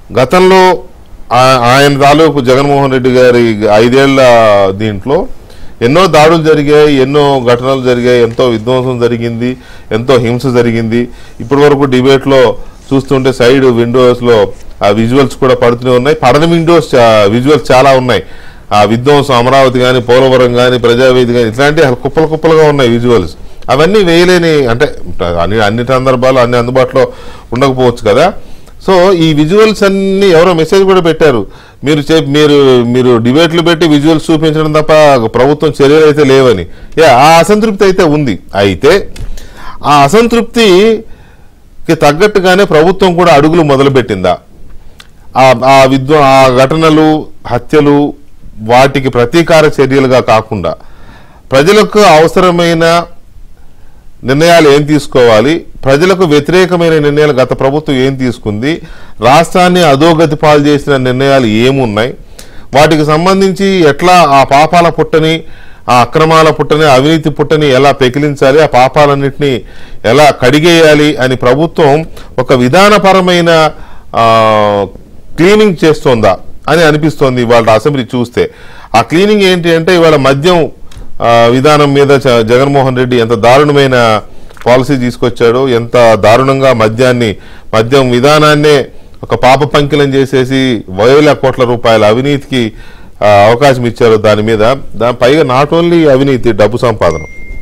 గతంలో ఆ- ఆయన తాలూకు జగన్మోహన్ రెడ్డి గారి ఐదేళ్ల దీంట్లో ఎన్నో దాడులు జరిగాయి ఎన్నో ఘటనలు జరిగాయి ఎంతో విధ్వంసం జరిగింది ఎంతో హింస జరిగింది ఇప్పటి వరకు డిబేట్లో చూస్తుంటే సైడ్ విండోస్లో ఆ విజువల్స్ కూడా పడుతూనే ఉన్నాయి పడని విండోస్ విజువల్స్ చాలా ఉన్నాయి ఆ విధ్వంసం అమరావతి కానీ పోలవరం కానీ ప్రజావేది కానీ ఇట్లాంటి కుప్పలు కుప్పలుగా ఉన్నాయి విజువల్స్ అవన్నీ వేయలేని అంటే అన్ని అన్ని సందర్భాలు అన్ని అందుబాటులో ఉండకపోవచ్చు కదా సో ఈ విజువల్స్ అన్ని ఎవరో మెసేజ్ కూడా పెట్టారు మీరు చే మీరు మీరు డిబేట్లు పెట్టి విజువల్స్ చూపించడం తప్ప ప్రభుత్వం చర్యలు అయితే లేవని యా ఆ అసంతృప్తి అయితే ఉంది అయితే ఆ అసంతృప్తికి తగ్గట్టుగానే ప్రభుత్వం కూడా అడుగులు మొదలుపెట్టిందా ఆ ఆ విద్వ ఆ ఘటనలు హత్యలు వాటికి ప్రతీకార చర్యలుగా కాకుండా ప్రజలకు అవసరమైన నిర్ణయాలు ఏం తీసుకోవాలి ప్రజలకు వ్యతిరేకమైన నిర్ణయాలు గత ప్రభుత్వం ఏం తీసుకుంది రాష్ట్రాన్ని అధోగతి పాలు చేసిన నిర్ణయాలు ఏమున్నాయి వాటికి సంబంధించి ఎట్లా ఆ పాపాల పుట్టని ఆ అక్రమాల పుట్టని అవినీతి పుట్టని ఎలా పెకిలించాలి ఆ పాపాలన్నింటినీ ఎలా కడిగేయాలి అని ప్రభుత్వం ఒక విధానపరమైన ఆ, క్లీనింగ్ చేస్తోందా అని అనిపిస్తోంది ఇవాళ అసెంబ్లీ చూస్తే ఆ క్లీనింగ్ ఏంటి అంటే ఇవాళ మద్యం ఆ, విధానం మీద చ- జగన్మోహన్ రెడ్డి ఎంత దారుణమైన పాలసీ తీసుకొచ్చాడో ఎంత దారుణంగా మద్యాన్ని మద్యం విధానాన్నే ఒక పాప పంకిలం చేసేసి వేల కోట్ల రూపాయల అవినీతికి ఆ, అవకాశం ఇచ్చారు దాని మీద దాని పైగా నాట్ ఓన్లీ అవినీతి డబ్బు సంపాదన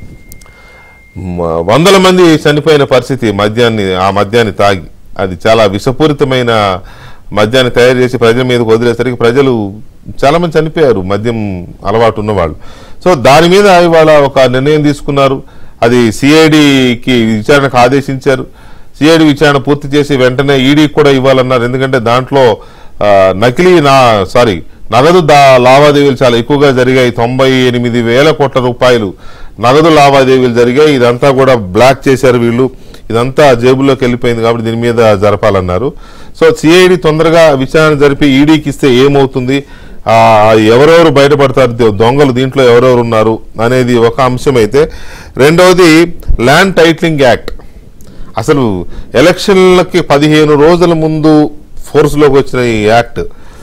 మ- వందల మంది చనిపోయిన పరిస్థితి మద్యాన్ని ఆ మద్యాన్ని తాగి అది చాలా విషపూరితమైన మద్యాన్ని తయారు చేసి ప్రజల మీదకి వదిలేసరికి ప్రజలు చాలా మంది చనిపోయారు మద్యం అలవాటు ఉన్నవాళ్ళు సో దాని మీద ఇవాళ ఒక నిర్ణయం తీసుకున్నారు అది సిఐడికి విచారణకు ఆదేశించారు సిఐడి విచారణ పూర్తి చేసి వెంటనే ఈడీకి కూడా ఇవ్వాలన్నారు ఎందుకంటే దాంట్లో ఆ, నకిలీ నా సారీ నగదు దా లావాదేవీలు చాలా ఎక్కువగా జరిగాయి తొంభై ఎనిమిది వేల కోట్ల రూపాయలు నగదు లావాదేవీలు జరిగాయి ఇదంతా కూడా బ్లాక్ చేశారు వీళ్ళు ఇదంతా జేబులోకి వెళ్ళిపోయింది కాబట్టి దీని మీద జరపాలన్నారు సో సిఐడి తొందరగా విచారణ జరిపి ఈడీకి ఇస్తే ఏమవుతుంది ఆ, ఎవరెవరు బయటపడతారు దో- దొంగలు దీంట్లో ఎవరెవరు ఉన్నారు అనేది ఒక అంశం అయితే రెండవది ల్యాండ్ టైటిలింగ్ యాక్ట్ అసలు ఎలక్షన్లకి పదిహేను రోజుల ముందు ఫోర్స్లోకి వచ్చిన ఈ యాక్ట్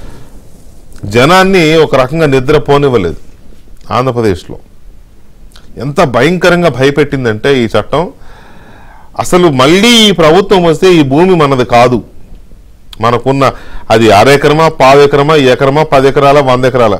జనాన్ని ఒక రకంగా నిద్రపోనివ్వలేదు ఆంధ్రప్రదేశ్లో ఎంత భయంకరంగా భయపెట్టిందంటే ఈ చట్టం అసలు మళ్ళీ ఈ ప్రభుత్వం వస్తే ఈ భూమి మనది కాదు మనకున్న అది అరెకరమా పావెకరమా ఎకరమా పది ఎకరాల వంద ఎకరాల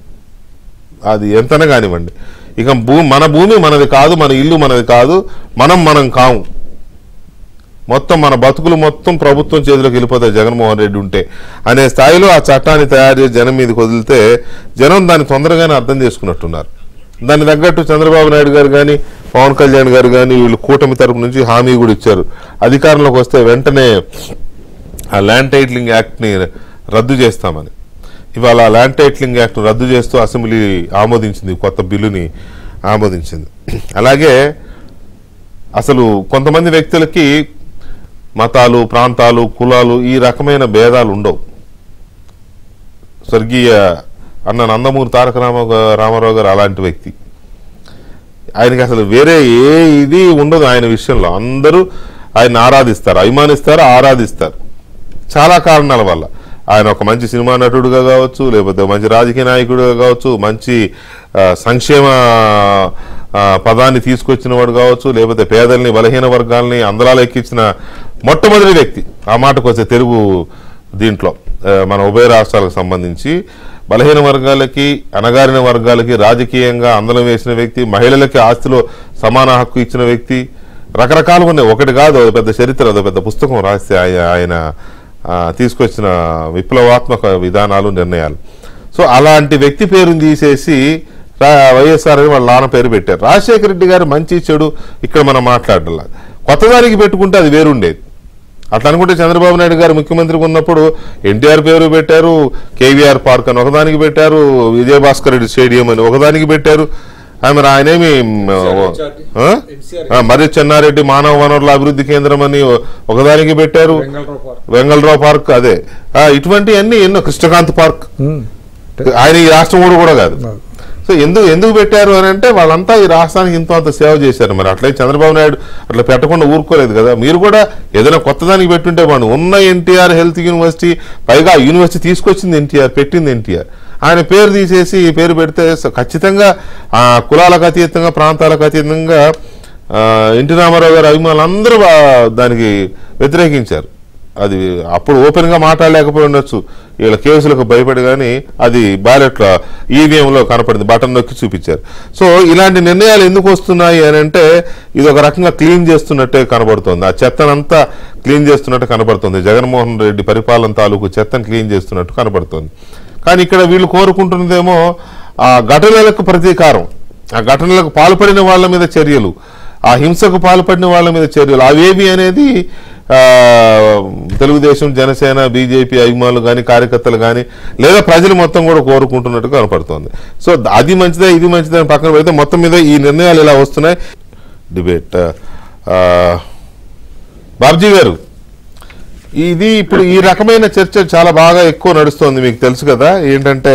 అది ఎంతనే కానివ్వండి ఇక భూ మన భూమి మనది కాదు మన ఇల్లు మనది కాదు మనం మనం కాము మొత్తం మన బతుకులు మొత్తం ప్రభుత్వం చేతిలోకి వెళ్ళిపోతాయి జగన్మోహన్ రెడ్డి ఉంటే అనే స్థాయిలో ఆ చట్టాన్ని తయారు చేసి జనం మీదకి వదిలితే జనం దాన్ని తొందరగానే అర్థం చేసుకున్నట్టున్నారు దాన్ని తగ్గట్టు చంద్రబాబు నాయుడు గారు కానీ పవన్ కళ్యాణ్ గారు కానీ వీళ్ళు కూటమి తరపు నుంచి హామీ కూడా ఇచ్చారు అధికారంలోకి వస్తే వెంటనే ఆ ల్యాండ్ టైటిలింగ్ యాక్ట్ని రద్దు చేస్తామని ఇవాళ ఆ ల్యాండ్ టైటిలింగ్ యాక్ట్ రద్దు చేస్తూ అసెంబ్లీ ఆమోదించింది కొత్త బిల్లుని ఆమోదించింది అలాగే అసలు కొంతమంది వ్యక్తులకి మతాలు ప్రాంతాలు కులాలు ఈ రకమైన భేదాలు ఉండవు స్వర్గీయ అన్న నందమూరి తారక రామ రామారావు గారు అలాంటి వ్యక్తి ఆయనకి అసలు వేరే ఏ ఇది ఉండదు ఆయన విషయంలో అందరూ ఆయన ఆరాధిస్తారు అభిమానిస్తారు ఆరాధిస్తారు చాలా కారణాల వల్ల ఆయన ఒక మంచి సినిమా నటుడుగా కావచ్చు లేకపోతే మంచి రాజకీయ నాయకుడిగా కావచ్చు మంచి ఆ, సంక్షేమ ఆ, పదాన్ని తీసుకొచ్చిన వాడు కావచ్చు లేకపోతే పేదల్ని బలహీన వర్గాల్ని అందలాలు ఎక్కించిన మొట్టమొదటి వ్యక్తి ఆ మాటకు వచ్చే తెలుగు దీంట్లో ఆ, మన ఉభయ రాష్ట్రాలకు సంబంధించి బలహీన వర్గాలకి అణగారిన వర్గాలకి రాజకీయంగా అందలం వేసిన వ్యక్తి మహిళలకి ఆస్తిలో సమాన హక్కు ఇచ్చిన వ్యక్తి రకరకాలుగా ఉన్నాయి ఒకటి కాదు అది పెద్ద చరిత్ర అది పెద్ద పుస్తకం రాస్తే ఆయ- ఆయన ఆ, తీసుకొచ్చిన విప్లవాత్మక విధానాలు నిర్ణయాలు సో అలాంటి వ్యక్తి పేరుని తీసేసి రా- వైఎస్ఆర్ అని వాళ్ళ నాన్న పేరు పెట్టారు రాజశేఖర రెడ్డి గారు మంచి చెడు ఇక్కడ మనం మాట్లాడాల కొత్తదానికి పెట్టుకుంటే అది వేరుండేది అట్లా అనుకుంటే చంద్రబాబు నాయుడు గారు ముఖ్యమంత్రిగా ఉన్నప్పుడు ఎన్టీఆర్ పేరు పెట్టారు కేవీఆర్ పార్క్ అని ఒకదానికి పెట్టారు విజయభాస్కర్ రెడ్డి స్టేడియం అని ఒకదానికి పెట్టారు ఆమె మరి ఆయనేమి ఆ? ఆ, మరి చెన్నారెడ్డి మానవ వనరుల అభివృద్ధి కేంద్రం అని ఒకదానికి పెట్టారు వెంగళరావు పార్క్ అదే ఆ, ఇటువంటివన్నీ ఎన్నో కృష్ణకాంత్ పార్క్ ఆయన ఈ రాష్ట్రం కూడా కూడా కాదు సో సో ఎందుకు ఎందుకు పెట్టారు అని అంటే వాళ్ళంతా ఈ రాష్ట్రానికి ఇంత అంత సేవ చేశారు మరి అట్లే చంద్రబాబు నాయుడు అట్లా పెట్టకుండా ఊరుకోలేదు కదా మీరు కూడా ఏదైనా కొత్త దానికి పెట్టుంటే బాగుండు ఉన్న ఎన్టీఆర్ హెల్త్ యూనివర్సిటీ పైగా ఆ యూనివర్సిటీ తీసుకొచ్చింది ఎన్టీఆర్ పెట్టింది ఎన్టీఆర్ ఆయన పేరు తీసేసి ఈ పేరు పెడితే స- ఖచ్చితంగా ఆ కులాలకు అతీతంగా ప్రాంతాలకు అతీతంగా ఆ, ఎన్టీ రామారావు గారి అభిమానులు అందరూ ఆ- దానికి వ్యతిరేకించారు అది అప్పుడు ఓపెన్ గా మాట్లాడలేకపోయి ఉండొచ్చు వీళ్ళ కేసులకు భయపడి కానీ అది బ్యాలెట్ ఈవీఎంలో కనపడింది బటన్ నొక్కి చూపించారు సో ఇలాంటి నిర్ణయాలు ఎందుకు వస్తున్నాయి అని అంటే ఇది ఒక రకంగా క్లీన్ చేస్తున్నట్టే కనబడుతుంది ఆ చెత్తనంతా క్లీన్ చేస్తున్నట్టు కనబడుతుంది జగన్మోహన్ రెడ్డి పరిపాలన తాలూకు చెత్తను క్లీన్ చేస్తున్నట్టు కనబడుతుంది కానీ ఇక్కడ వీళ్ళు కోరుకుంటున్నదేమో ఆ ఘటనలకు ప్రతీకారం ఆ ఘటనలకు పాల్పడిన వాళ్ళ మీద చర్యలు ఆ హింసకు పాల్పడిన వాళ్ళ మీద చర్యలు అవేవి అనేది ఆ, తెలుగుదేశం జనసేన బీజేపీ అభిమానులు కానీ కార్యకర్తలు కానీ లేదా ప్రజలు మొత్తం కూడా కోరుకుంటున్నట్టు కనపడుతోంది సో అది మంచిదే ఇది మంచిదే అని పక్కన పెడితే మొత్తం మీద ఈ నిర్ణయాలు ఇలా వస్తున్నాయి డిబేట్ ఆ, బాబ్జీ గారు ఇది ఇప్పుడు ఈ రకమైన చర్చ చాలా బాగా ఎక్కువ నడుస్తోంది మీకు తెలుసు కదా ఏంటంటే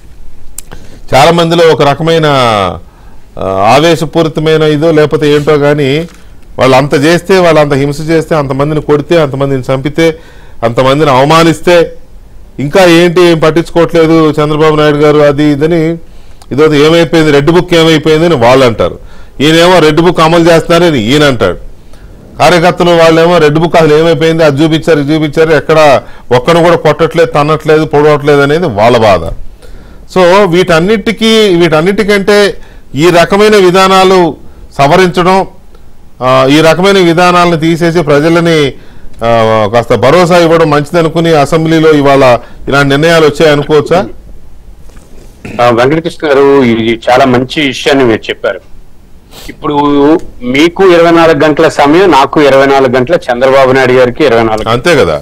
చాలా మందిలో ఒక రకమైన ఆ, ఆవేశపూరితమైన ఇదో లేకపోతే ఏంటో కానీ వాళ్ళు అంత చేస్తే వాళ్ళు అంత హింస చేస్తే అంతమందిని కొడితే అంతమందిని చంపితే అంతమందిని అవమానిస్తే ఇంకా ఏంటి ఏం పట్టించుకోవట్లేదు చంద్రబాబు నాయుడు గారు అది ఇదని ఇదో ఏమైపోయింది రెడ్ బుక్ ఏమైపోయింది అని వాళ్ళు అంటారు ఈయనేమో రెడ్ బుక్ అమలు చేస్తున్నారని ఈయన అంటాడు కార్యకర్తలు వాళ్ళేమో రెడ్ బుక్ అసలు ఏమైపోయింది అది చూపించారు ఇది చూపించారు ఎక్కడ ఒక్కను కూడా కొట్టట్లేదు తన్నట్లేదు పొడవట్లేదు అనేది వాళ్ళ బాధ సో వీటన్నిటికీ వీటన్నిటికంటే ఈ రకమైన విధానాలు సవరించడం ఆ, ఈ రకమైన విధానాలను తీసేసి ప్రజలని ఆ, కాస్త భరోసా ఇవ్వడం మంచిదనుకుని అసెంబ్లీలో ఇవాళ ఇలాంటి నిర్ణయాలు వచ్చాయి అనుకోవచ్చా ఆ, వెంకటకృష్ణ గారు ఇది చాలా మంచి విషయాన్ని మీరు చెప్పారు ఇప్పుడు మీకు ఇరవై నాలుగు గంటల సమయం నాకు ఇరవై నాలుగు గంటల చంద్రబాబు నాయుడు గారికి ఇరవై నాలుగు అంతే కదా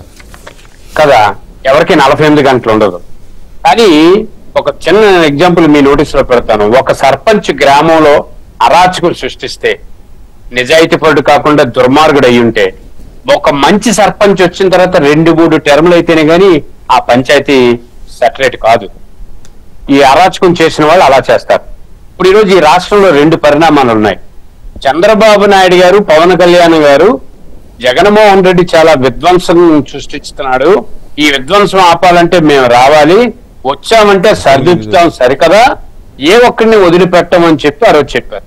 కదా ఎవరికి నలభై ఎనిమిది గంటలు ఉండదు కానీ ఒక చిన్న ఎగ్జాంపుల్ మీ నోటీస్ లో పెడతాను ఒక సర్పంచ్ గ్రామంలో అరాచకులు సృష్టిస్తే నిజాయితీపరుడు కాకుండా దుర్మార్గుడు అయి ఉంటే ఒక మంచి సర్పంచ్ వచ్చిన తర్వాత రెండు మూడు టర్ములు అయితేనే గాని ఆ పంచాయతీ సెటరేట్ కాదు ఈ అరాచకం చేసిన వాళ్ళు అలా చేస్తారు ఇప్పుడు ఈరోజు ఈ రాష్ట్రంలో రెండు పరిణామాలు ఉన్నాయి చంద్రబాబు నాయుడు గారు పవన్ కళ్యాణ్ గారు జగన్మోహన్ రెడ్డి చాలా విధ్వంసం సృష్టిస్తున్నాడు ఈ విధ్వంసం ఆపాలంటే మేము రావాలి వచ్చామంటే సరిదిద్దుతాం సరికదా ఏ ఒక్కడిని వదిలిపెట్టమని చెప్పి ఆ రోజు చెప్పారు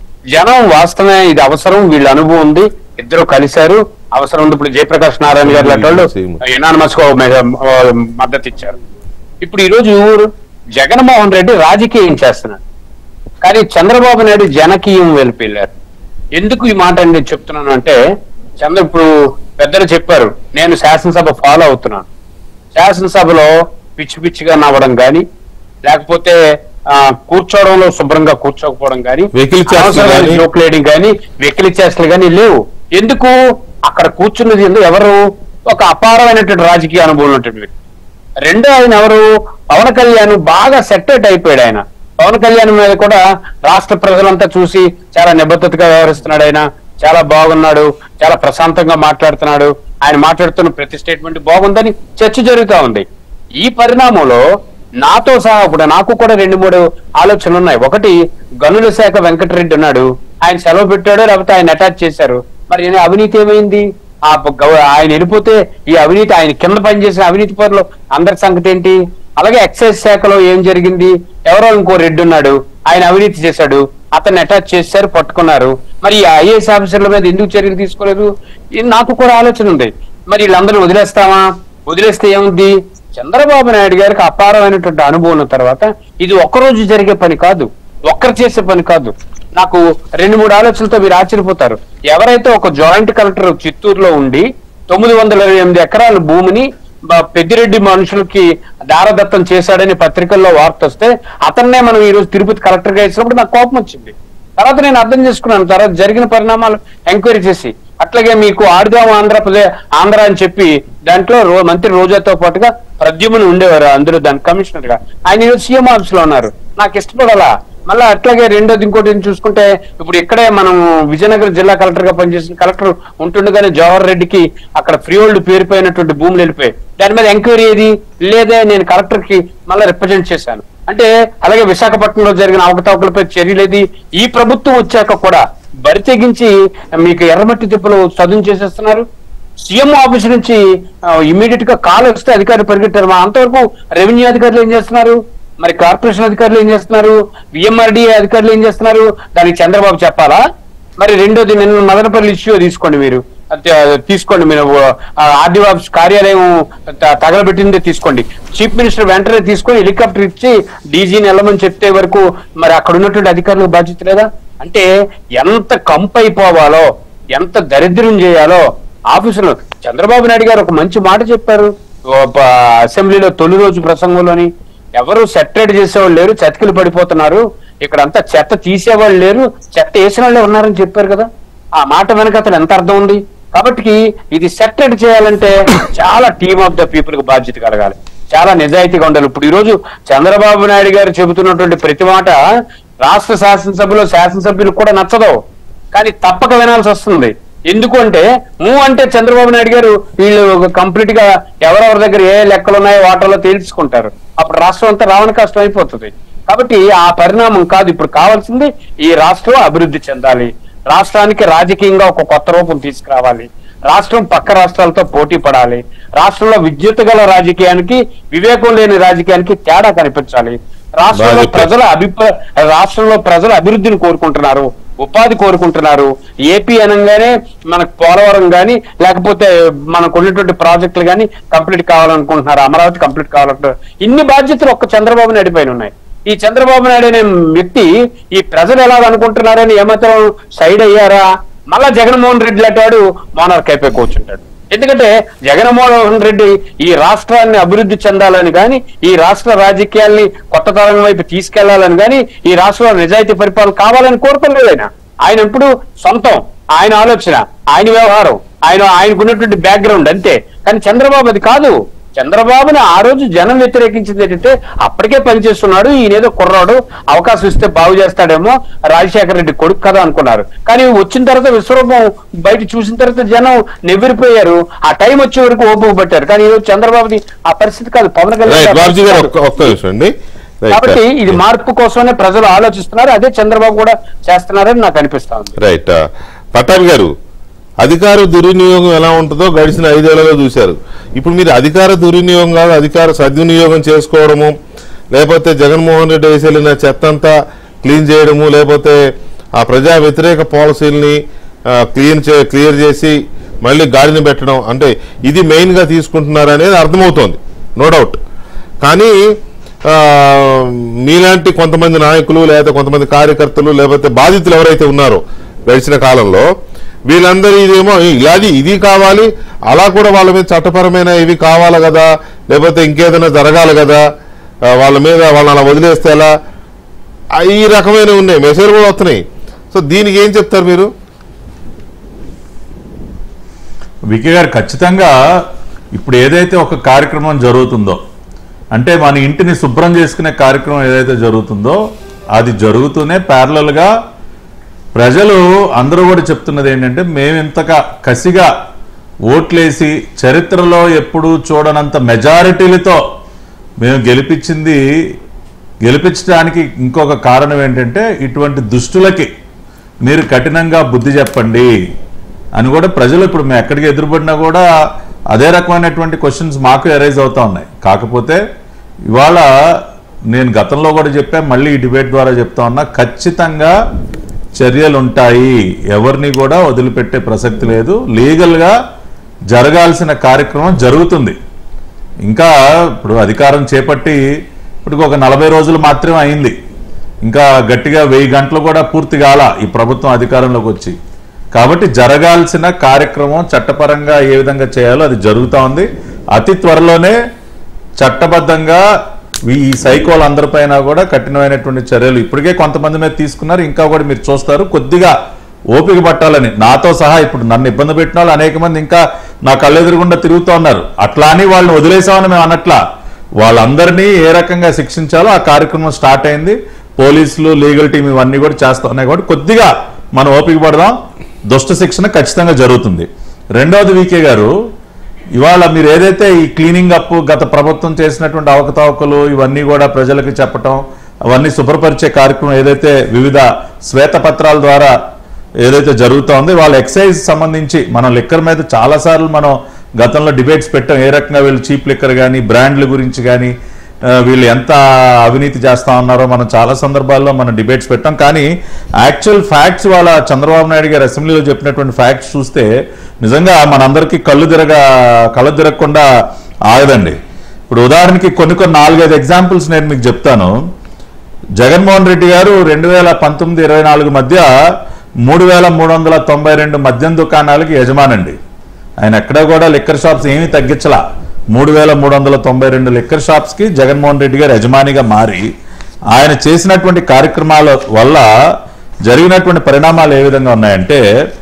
జనం వాస్తవమే ఇది అవసరం వీళ్ళ అనుభవం ఉంది ఇద్దరు కలిశారు అవసరం ఉంది ఇప్పుడు జయప్రకాష్ నారాయణ గారు లాంటి వాళ్ళు యునానిమస్ గా మె- మద్దతు ఇచ్చారు ఇప్పుడు ఈరోజు జగన్మోహన్ రెడ్డి రాజకీయం చేస్తున్నాడు కానీ చంద్రబాబు నాయుడు జనకీయం వెళ్ళిపోయారు ఎందుకు ఈ మాట నేను చెప్తున్నాను అంటే చంద్ర ఇప్పుడు పెద్దలు చెప్పారు నేను శాసనసభ ఫాలో అవుతున్నాను శాసనసభలో పిచ్చి పిచ్చిగా నవ్వడం కానీ లేకపోతే ఆ, కూర్చోవడంలో శుభ్రంగా కూర్చోకపోవడం కానీ వెకిలి చేష్టలు అనవసరమైన గానీ. జోకులు వేయడం కానీ వెకిలి చేష్టలు కానీ లేవు ఎందుకు అక్కడ కూర్చున్నది ఎందుకు ఎవరు ఒక అపారమైనటువంటి రాజకీయ అనుభవం ఉన్నటువంటి వ్యక్తి రెండో ఆయన ఎవరు పవన్ కళ్యాణ్ బాగా సెటరేట్ అయిపోయాడు ఆయన పవన్ కళ్యాణ్ మీద కూడా రాష్ట్ర ప్రజలంతా చూసి చాలా నిబద్ధతగా వ్యవహరిస్తున్నాడు ఆయన చాలా బాగున్నాడు చాలా ప్రశాంతంగా మాట్లాడుతున్నాడు ఆయన మాట్లాడుతున్న ప్రతి స్టేట్మెంట్ బాగుందని చర్చ జరుగుతా ఉంది ఈ పరిణామంలో నాతో సహా ఇప్పుడు నాకు కూడా రెండు మూడు ఆలోచనలు ఉన్నాయి ఒకటి గనుల శాఖ వెంకటరెడ్డి ఉన్నాడు ఆయన సెలవు పెట్టాడు లేకపోతే ఆయన అటాచ్ చేశారు మరి ఈయన అవినీతి ఏమైంది ఆ గవ- ఆయన వెళ్ళిపోతే ఈ అవినీతి ఆయన కింద పనిచేసిన అవినీతి పనులు అందరి సంగతి ఏంటి అలాగే ఎక్సైజ్ శాఖలో ఏం జరిగింది ఎవరో ఇంకో రెడ్డి ఉన్నాడు ఆయన అవినీతి చేశాడు అతన్ని అటాచ్ చేశారు పట్టుకున్నారు మరి ఈ ఐఏఎస్ ఆఫీసర్ల మీద ఎందుకు చర్యలు తీసుకోలేదు ఇది నాకు కూడా ఆలోచన ఉంది మరి వీళ్ళందరినీ వదిలేస్తామా వదిలేస్తే ఏముంది చంద్రబాబు నాయుడు గారికి అపారమైనటువంటి అనుభవం ఉన్న తర్వాత ఇది ఒక్కరోజు జరిగే పని కాదు ఒక్కరు చేసే పని కాదు నాకు రెండు మూడు ఆలోచనలతో మీరు ఆశ్చర్యపోతారు ఎవరైతే ఒక జాయింట్ కలెక్టర్ చిత్తూరులో ఉండి తొమ్మిది వందల ఇరవై ఎనిమిది ఎకరాల భూమిని బ- పెద్దిరెడ్డి మనుషులకి దారదత్తం చేశాడని పత్రికల్లో వార్త వస్తే అతన్నే మనం ఈ రోజు తిరుపతి కలెక్టర్ గా ఇచ్చినప్పుడు నాకు కోపం వచ్చింది తర్వాత నేను అర్థం చేసుకున్నాను తర్వాత జరిగిన పరిణామాలు ఎంక్వైరీ చేసి అట్లాగే మీకు ఆడుదాం ఆంధ్రప్రదేశ్ ఆంధ్ర అని చెప్పి దాంట్లో రో మంత్రి రోజాతో పాటుగా ప్రద్యుమ్ని ఉండేవారు అందులో దాని కమిషనర్ గా ఆయన ఈరోజు సీఎం ఆఫీస్ లో ఉన్నారు నాకు ఇష్టపడాలా మళ్ళీ అట్లాగే రెండోది ఇంకోటి ఏం చూసుకుంటే ఇప్పుడు ఇక్కడే మనం విజయనగరం జిల్లా కలెక్టర్ గా పనిచేసిన కలెక్టర్ ఉంటుండగానే జవహర్ రెడ్డికి అక్కడ ఫ్రీ హోల్డ్ పేరుపోయినటువంటి భూములు వెళ్ళిపోయాయి దాని మీద ఎంక్వైరీ ఏది లేదే నేను కలెక్టర్ కి మళ్ళీ రిప్రజెంట్ చేశాను అంటే అలాగే విశాఖపట్నంలో జరిగిన అవకతవకలపై చర్యలేది ఈ ప్రభుత్వం వచ్చాక కూడా బరి తెగించి మీకు ఎర్రమట్టి తిప్పలు చదువు చేసేస్తున్నారు సీఎం ఆఫీస్ నుంచి ఇమీడియట్ గా కాల్ వస్తే అధికారులు పరిగెట్టారు మా అంతవరకు రెవెన్యూ అధికారులు ఏం చేస్తున్నారు మరి కార్పొరేషన్ అధికారులు ఏం చేస్తున్నారు విఎంఆర్డీఏ అధికారులు ఏం చేస్తున్నారు దానికి చంద్రబాబు చెప్పాలా మరి రెండోది నిన్న మదనపల్లి ఇష్యూ తీసుకోండి మీరు అది, ఆ, తీసుకోండి మీరు ఆర్డీఓ ఆఫీస్ కార్యాలయం త- తగలబెట్టిందే తీసుకోండి చీఫ్ మినిస్టర్ వెంటనే తీసుకొని హెలికాప్టర్ ఇచ్చి డీజీని వెళ్ళమని చెప్తే వరకు మరి అక్కడ ఉన్నటువంటి అధికారులకు బాధ్యత లేదా అంటే ఎంత కంపు అయిపోవాలో ఎంత దరిద్రం చేయాలో ఆఫీసులో చంద్రబాబు నాయుడు గారు ఒక మంచి మాట చెప్పారు ఓ ప- అసెంబ్లీలో తొలి రోజు ప్రసంగంలోని ఎవరు సెటరేట్ చేసేవాళ్ళు లేరు చతికిలు పడిపోతున్నారు ఇక్కడ అంతా చెత్త తీసేవాళ్ళు లేరు చెత్త వేసిన వాళ్ళే ఉన్నారని చెప్పారు కదా ఆ మాట వెనక అతను ఎంత అర్థం ఉంది కాబట్టి ఇది సెటరేట్ చేయాలంటే చాలా టీమ్ ఆఫ్ ద పీపుల్ కి బాధ్యత కలగాలి చాలా నిజాయితీగా ఉండాలి ఇప్పుడు ఈ రోజు చంద్రబాబు నాయుడు గారు చెబుతున్నటువంటి ప్రతి మాట రాష్ట్ర శాసనసభలో శాసనసభ్యులకు కూడా నచ్చదు కానీ తప్పక వినాల్సి వస్తుంది ఎందుకు అంటే మూ అంటే చంద్రబాబు నాయుడు గారు వీళ్ళు కంప్లీట్ గా ఎవరెవరి దగ్గర ఏ లెక్కలు ఉన్నాయో వాటర్లో తేల్చుకుంటారు అప్పుడు రాష్ట్రం అంతా రావణ కష్టం అయిపోతుంది కాబట్టి ఆ పరిణామం కాదు ఇప్పుడు కావాల్సింది ఈ రాష్ట్రం అభివృద్ధి చెందాలి రాష్ట్రానికి రాజకీయంగా ఒక కొత్త రూపం తీసుకురావాలి రాష్ట్రం పక్క రాష్ట్రాలతో పోటీ పడాలి రాష్ట్రంలో విద్యుత్ గల రాజకీయానికి వివేకం లేని రాజకీయానికి తేడా కనిపించాలి రాష్ట్రంలో బాగా చెప్పారు. ప్రజల అభిప్రాయ రాష్ట్రంలో ప్రజల అభివృద్ధిని కోరుకుంటున్నారు ఉపాధి కోరుకుంటున్నారు ఏపీ అనగానే మనకు పోలవరం గాని లేకపోతే మనకు ఉన్నటువంటి ప్రాజెక్టులు గాని కంప్లీట్ కావాలనుకుంటున్నారు అమరావతి కంప్లీట్ కావాలంటున్నారు ఇన్ని బాధ్యతలు ఒక్క చంద్రబాబు నాయుడు పైన ఉన్నాయి ఈ చంద్రబాబు నాయుడు అనే వ్యక్తి ఈ ప్రజలు ఎలా అనుకుంటున్నారని ఏమాత్రం సైడ్ అయ్యారా మళ్ళా జగన్మోహన్ రెడ్డి లాంటి మోనార్క్ అయిపోయి కూర్చుంటాడు ఎందుకంటే జగన్మోహన్ రెడ్డి ఈ రాష్ట్రాన్ని అభివృద్ధి చెందాలని గాని ఈ రాష్ట్ర రాజకీయాల్ని కొత్త తరం వైపు తీసుకెళ్లాలని గాని ఈ రాష్ట్రంలో నిజాయితీ పరిపాలన కావాలని కోరుకోలేదు ఆయన ఆయన ఇప్పుడు సొంతం ఆయన ఆలోచన ఆయన వ్యవహారం ఆయన ఆయనకున్నటువంటి బ్యాక్గ్రౌండ్ అంతే కానీ చంద్రబాబు అది కాదు చంద్రబాబుని ఆ రోజు జనం వ్యతిరేకించింది ఏంటంటే అప్పటికే పనిచేస్తున్నాడు ఈయనేదో కుర్రాడు అవకాశం ఇస్తే బాగు చేస్తాడేమో రాజశేఖర రెడ్డి కొడుకు కదా అనుకున్నారు కానీ వచ్చిన తర్వాత విశ్వరూపం బయట చూసిన తర్వాత జనం నెవ్విరిపోయారు ఆ టైం వచ్చే వరకు ఓపిక పట్టారు కానీ ఈరోజు చంద్రబాబుది ఆ పరిస్థితి కాదు పవన్ రైట్ కళ్యాణ్ బాబుజీ గారు గారు ఒక్క ఒక్క నిమిషం అండి రైట్ కాబట్టి ఇది మార్పు కోసమే ప్రజలు ఆలోచిస్తున్నారు అదే చంద్రబాబు కూడా చేస్తున్నారని నాకు అనిపిస్తా ఉంది రైట్ పట్టాభి గారు అధికార దుర్వినియోగం ఎలా ఉంటుందో గడిచిన ఐదేళ్లలో చూశారు ఇప్పుడు మీరు అధికార దుర్వినియోగం కాదు అధికార సద్వినియోగం చేసుకోవడము లేకపోతే జగన్మోహన్ రెడ్డి వేసి వెళ్ళిన చెత్త అంతా క్లీన్ చేయడము లేకపోతే ఆ ప్రజా వ్యతిరేక పాలసీల్ని క్లీన్ చే క్లియర్ చేసి మళ్ళీ గాడిని పెట్టడం అంటే ఇది మెయిన్గా తీసుకుంటున్నారు అనేది అర్థమవుతోంది నో డౌట్ కానీ ఆ, మీలాంటి కొంతమంది నాయకులు లేదా కొంతమంది కార్యకర్తలు లేకపోతే బాధితులు ఎవరైతే ఉన్నారో గడిచిన కాలంలో వీళ్ళందరూ ఇదేమో ఇలాది ఇది కావాలి అలా కూడా వాళ్ళ మీద చట్టపరమైన ఇవి కావాలి కదా లేకపోతే ఇంకేదైనా జరగాలి కదా ఆ, వాళ్ళ మీద వాళ్ళని అలా వదిలేస్తే ఎలా ఆ, ఈ రకమైన ఉన్నాయి మెసేజ్ కూడా వస్తున్నాయి సో దీనికి ఏం చెప్తారు మీరు వికే గారు ఖచ్చితంగా ఇప్పుడు ఏదైతే ఒక కార్యక్రమం జరుగుతుందో అంటే మన ఇంటిని శుభ్రం చేసుకునే కార్యక్రమం ఏదైతే జరుగుతుందో అది జరుగుతూనే ప్యారలల్ గా ప్రజలు అందరూ కూడా చెప్తున్నది ఏంటంటే మేము ఇంతగా కసిగా ఓట్లేసి చరిత్రలో ఎప్పుడూ చూడనంత మెజారిటీలతో మేము గెలిపించింది గెలిపించడానికి ఇంకొక కారణం ఏంటంటే ఇటువంటి దుష్టులకి మీరు కఠినంగా బుద్ధి చెప్పండి అని కూడా ప్రజలు ఇప్పుడు మేము ఎక్కడికి ఎదురుపడినా కూడా అదే రకమైనటువంటి క్వశ్చన్స్ మాకు ఎరైజ్ అవుతా ఉన్నాయి కాకపోతే ఇవాళ నేను గతంలో కూడా చెప్పా మళ్ళీ ఈ డిబేట్ ద్వారా చెప్తా ఉన్నా ఖచ్చితంగా చర్యలు ఉంటాయి ఎవరిని కూడా వదిలిపెట్టే ప్రసక్తి లేదు లీగల్గా జరగాల్సిన కార్యక్రమం జరుగుతుంది ఇంకా ఇప్పుడు అధికారం చేపట్టి ఇప్పుడు ఒక నలభై రోజులు మాత్రమే అయింది ఇంకా గట్టిగా వెయ్యి గంటలు కూడా పూర్తి కాల ఈ ప్రభుత్వం అధికారంలోకి వచ్చి కాబట్టి జరగాల్సిన కార్యక్రమం చట్టపరంగా ఏ విధంగా చేయాలో అది జరుగుతూ ఉంది అతి త్వరలోనే చట్టబద్ధంగా ఈ సైకోల్ అందరిపైన కూడా కఠినమైనటువంటి చర్యలు ఇప్పటికే కొంతమంది మీద తీసుకున్నారు ఇంకా కూడా మీరు చూస్తారు కొద్దిగా ఓపిక పట్టాలని నాతో సహా ఇప్పుడు నన్ను ఇబ్బంది పెట్టిన వాళ్ళు అనేక మంది ఇంకా నా కళ్ళెదురుగుండా తిరుగుతూ ఉన్నారు అట్లా అని వాళ్ళని వదిలేసామని మేము అనట్లా వాళ్ళందరినీ ఏ రకంగా శిక్షించాలో ఆ కార్యక్రమం స్టార్ట్ అయింది పోలీసులు లీగల్ టీం ఇవన్నీ కూడా చేస్తా ఉన్నాయి కాబట్టి కొద్దిగా మనం ఓపిక పడదాం దుష్ట శిక్షణ ఖచ్చితంగా జరుగుతుంది రెండవది వికే గారు ఇవాళ మీరు ఏదైతే ఈ క్లీనింగ్ అప్ గత ప్రభుత్వం చేసినటువంటి అవకతవకలు ఇవన్నీ కూడా ప్రజలకు చెప్పటం అవన్నీ శుభ్రపరిచే కార్యక్రమం ఏదైతే వివిధ శ్వేతపత్రాల ద్వారా ఏదైతే జరుగుతూ ఉందో వాళ్ళ ఎక్సైజ్ సంబంధించి మనం లిక్కర్ మీద చాలాసార్లు మనం గతంలో డిబేట్స్ పెట్టాం ఏ రకంగా వీళ్ళు చీప్ లిక్కర్ కానీ బ్రాండ్ల గురించి కానీ ఆ, వీళ్ళు ఎంత అవినీతి చేస్తా ఉన్నారో మనం చాలా సందర్భాల్లో మనం డిబేట్స్ పెట్టాం కానీ యాక్చువల్ ఫ్యాక్ట్స్ వాళ్ళ చంద్రబాబు నాయుడు గారు అసెంబ్లీలో చెప్పినటువంటి ఫ్యాక్ట్స్ చూస్తే నిజంగా మనందరికీ కళ్ళు తిరగ కళ్ళు తిరగకుండా ఆగదండి ఇప్పుడు ఉదాహరణకి కొన్ని కొన్ని నాలుగైదు ఎగ్జాంపుల్స్ నేను మీకు చెప్తాను జగన్మోహన్ రెడ్డి గారు రెండు వేల పంతొమ్మిది ఇరవై నాలుగు మధ్య మూడు వేల మూడు వందల తొంభై రెండు మద్యం దుకాణాలకి యజమానండి ఆయన ఎక్కడ కూడా లిక్కర్ షాప్స్ ఏమీ తగ్గించలా మూడు వేల మూడు వందల తొంభై రెండు లిక్కర్ షాప్స్ కి జగన్మోహన్ రెడ్డి గారు యజమానిగా మారి ఆయన చేసినటువంటి కార్యక్రమాల వల్ల జరిగినటువంటి పరిణామాలు ఏ విధంగా ఉన్నాయంటే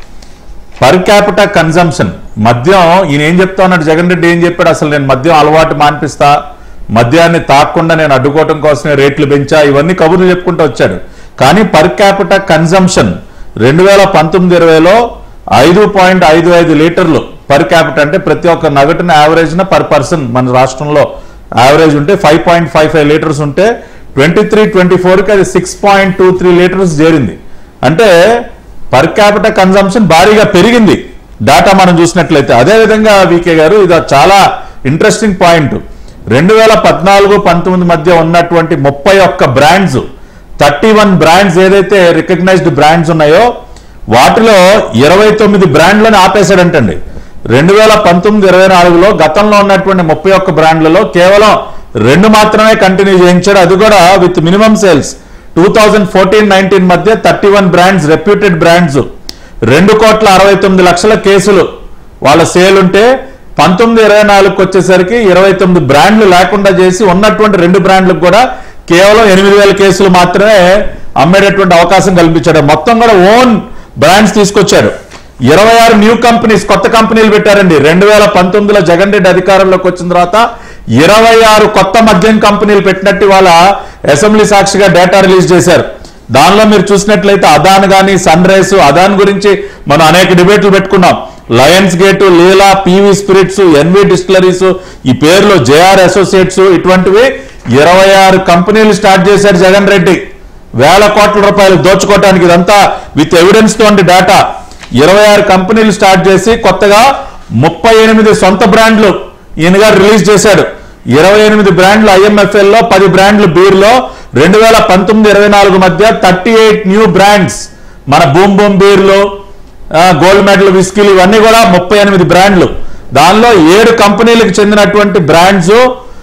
పర్ క్యాపిటా కన్జంప్షన్ మద్యం ఈయన ఏం చెప్తా ఉన్నాడు జగన్ రెడ్డి ఏం చెప్పాడు అసలు నేను మద్యం అలవాటు మాన్పిస్తా మద్యాన్ని తాకుండా నేను అడ్డుకోవటం కోసమే రేట్లు పెంచా ఇవన్నీ కబుర్లు చెప్పుకుంటూ వచ్చాడు కానీ పర్ క్యాపిటా కన్జంప్షన్ రెండు వేల పంతొమ్మిది ఇరవైలో ఐదు పాయింట్ ఐదు ఐదు లీటర్లు పర్ క్యాపిటా అంటే ప్రతి ఒక్క నగటున యావరేజ్న పర్ పర్సన్ మన రాష్ట్రంలో యావరేజ్ ఉంటే five point five five liters ఉంటే ట్వంటీ త్రీ ట్వంటీ ఫోర్కి అది six point two three liters చేరింది అంటే పర్ క్యాపిటల్ కన్జంప్షన్ భారీగా పెరిగింది డాటా మనం చూసినట్లయితే అదేవిధంగా వికే గారు ఇది చాలా ఇంట్రెస్టింగ్ పాయింట్ రెండు వేల పద్నాలుగు పంతొమ్మిది మధ్య ఉన్నటువంటి ముప్పై ఒక్క బ్రాండ్స్ థర్టీ వన్ బ్రాండ్స్ ఏదైతే రికగ్నైజ్డ్ బ్రాండ్స్ ఉన్నాయో వాటిలో ఇరవై తొమ్మిది బ్రాండ్లను ఆపేశాడంటండి రెండు వేల పంతొమ్మిది ఇరవై నాలుగులో గతంలో ఉన్నటువంటి ముప్పై ఒక్క బ్రాండ్లలో కేవలం రెండు మాత్రమే కంటిన్యూ చేయించాడు అది కూడా with minimum sales two thousand fourteen nineteen మధ్య thirty one brands reputed brands రెండు కోట్ల అరవై తొమ్మిది లక్షల కేసులు వాళ్ళ సేల్ ఉంటే పంతొమ్మిది ఇరవై నాలుగుకి వచ్చేసరికి ఇరవై తొమ్మిది బ్రాండ్లు లేకుండా చేసి ఉన్నటువంటి రెండు బ్రాండ్లకు కూడా కేవలం ఎనిమిది వేల కేసులు మాత్రమే అమ్మేటటువంటి అవకాశం కల్పించాడు మొత్తం కూడా ఓన్ బ్రాండ్స్ తీసుకొచ్చారు ఇరవై ఆరు న్యూ కంపెనీస్ కొత్త కంపెనీలు పెట్టారండి రెండు వేల పంతొమ్మిదిలో జగన్ రెడ్డి అధికారంలోకి వచ్చిన తర్వాత ఇరవై ఆరు కొత్త మద్యం కంపెనీలు పెట్టినట్టు వాళ్ళ అసెంబ్లీ సాక్షిగా డేటా రిలీజ్ చేశారు దానిలో మీరు చూసినట్లయితే అదాన్ గాని సన్ రైస్ అదాన్ గురించి మనం అనేక డిబేట్లు పెట్టుకున్నాం Lions Gate Leela PV spirits NV distilleries ఈ పేర్లు జేఆర్ అసోసియేట్స్ ఇటువంటివి ఇరవై ఆరు కంపెనీలు స్టార్ట్ చేశారు జగన్ రెడ్డి వేల కోట్ల రూపాయలు దోచుకోవడానికి ఇదంతా విత్ ఎవిడెన్స్ తోటి డేటా ఇరవై ఆరు కంపెనీలు స్టార్ట్ చేసి కొత్తగా ముప్పై ఎనిమిది సొంత బ్రాండ్లు ఈయన గారు రిలీజ్ చేశాడు ఇరవై ఎనిమిది బ్రాండ్లు ఐఎంఎఫ్ఎల్ లో పది బ్రాండ్లు బీర్లో రెండు వేల పంతొమ్మిది ఇరవై నాలుగు మధ్య థర్టీ ఎయిట్ న్యూ బ్రాండ్స్ మన బూమ్ బూమ్ బీర్లు ఆ, గోల్డ్ మెడల్ విస్కీలు ఇవన్నీ కూడా ముప్పై ఎనిమిది బ్రాండ్లు దానిలో ఏడు కంపెనీలకు చెందినటువంటి బ్రాండ్స్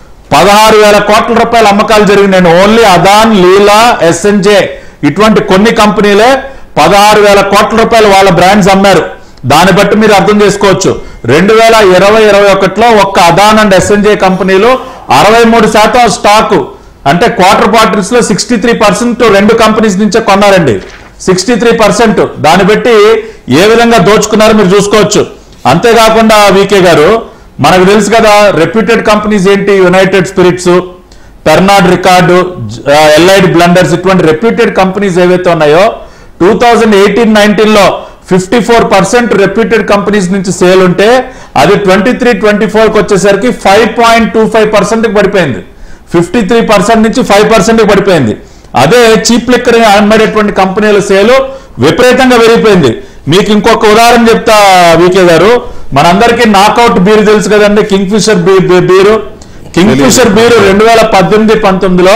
పదహారు వేల కోట్ల రూపాయల అమ్మకాలు జరిగినాయి ఓన్లీ అదాన్ లీలా ఎస్ఎన్జే ఇటువంటి కొన్ని కంపెనీలే పదహారు వేల కోట్ల రూపాయలు వాళ్ళ బ్రాండ్స్ అమ్మారు దాన్ని బట్టి మీరు అర్థం చేసుకోవచ్చు రెండు వేల ఇరవై ఇరవై ఒకటిలో ఒక్క అదాన్ అండ్ ఎస్ఎన్జే కంపెనీలు అరవై మూడు శాతం స్టాకు అంటే క్వార్టర్ క్వార్టర్స్ లో సిక్స్టీ త్రీ పర్సెంట్ రెండు కంపెనీస్ నుంచే కొన్నారండి సిక్స్టీ త్రీ పర్సెంట్ దాన్ని బట్టి ఏ విధంగా దోచుకున్నారో మీరు చూసుకోవచ్చు అంతేకాకుండా వికే గారు మనకు తెలుసు కదా రెప్యూటెడ్ కంపెనీస్ ఏంటి United Spirits Pernod Ricard Allied Blenders ఇటువంటి రెప్యూటెడ్ కంపెనీస్ ఏవైతే ఉన్నాయో టూ థౌజండ్ ఎయిటీన్ నైన్టీన్ లో fifty four percent reputed companies నుంచి సేల్ ఉంటే అది ట్వంటీ త్రీ ట్వంటీ ఫోర్కి వచ్చేసరికి ఫైవ్ పాయింట్ టూ ఫైవ్ పర్సెంట్కి పడిపోయింది ఫిఫ్టీ త్రీ పర్సెంట్ నుంచి ఫైవ్ పర్సెంట్కి పడిపోయింది అదే చీప్ లిక్కర్ అమ్మేటటువంటి కంపెనీల సేలు విపరీతంగా పెరిగిపోయింది మీకు ఇంకొక ఉదాహరణ చెప్తా వికే గారు మనందరికీ నాకౌట్ బీర్ తెలుసు కదండి Kingfisher beer Kingfisher beer రెండు వేల పద్దెనిమిది పంతొమ్మిదిలో